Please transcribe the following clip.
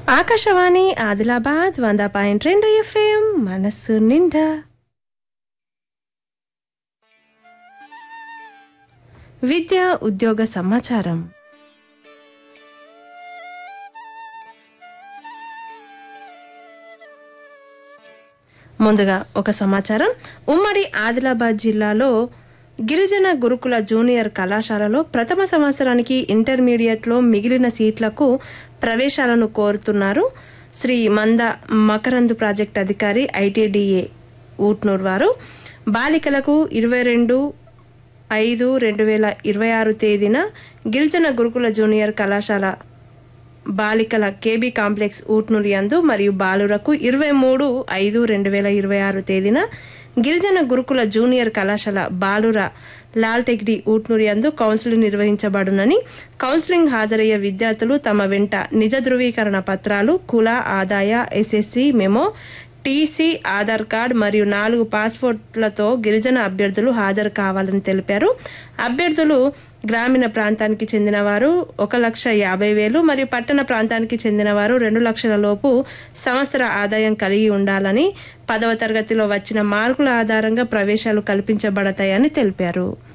ఆకాశవాణి ఆదిలాబాద్ వంద పాయింట్ రెండు ఎఫ్ఎం మనస్సు నిండా విద్య ఉద్యోగ సమాచారం ముందుగా ఒక సమాచారం ఉమ్మడి ఆదిలాబాద్ జిల్లాలో గిరిజన గురుకుల జూనియర్ కళాశాలలో ప్రథమ సంవత్సరానికి ఇంటర్మీడియట్లో మిగిలిన సీట్లకు ప్రవేశాలను కోరుతున్నారు శ్రీ మంద మకరంద్ ప్రాజెక్ట్ అధికారి ఐటీడీఏ ఊట్నూర్ వారు బాలికలకు ఇరవై రెండు ఐదు రెండు వేల ఇరవై ఆరు తేదీన గిరిజన గురుకుల జూనియర్ కళాశాల బాలికల కేబీ కాంప్లెక్స్ ఊట్నూరు యందు మరియు బాలురకు ఇరవై మూడు ఐదు రెండు వేల ఇరవై ఆరు తేదీన గిరిజన గురుకుల జూనియర్ కళాశాల బాలుర లాల్టెగ్డి ఊట్నూరు యందు కౌన్సిలింగ్ నిర్వహించబడునని కౌన్సిలింగ్ హాజరయ్యే విద్యార్థులు తమ వెంట నిజ ధృవీకరణ పత్రాలు కుల ఆదాయ SSC memo TC Aadhaar card మరియు నాలుగు పాస్పోర్ట్లతో గిరిజన అభ్యర్థులు హాజరు కావాలని తెలిపారు అభ్యర్థులు గ్రామీణ ప్రాంతానికి చెందిన వారు ఒక లక్ష యాభై వేలు మరియు పట్టణ ప్రాంతానికి చెందిన వారు రెండు లక్షల లోపు సంవత్సర ఆదాయం కలిగి ఉండాలని పదవ తరగతిలో వచ్చిన మార్కుల ఆధారంగా ప్రవేశాలు కల్పించబడతాయని తెలిపారు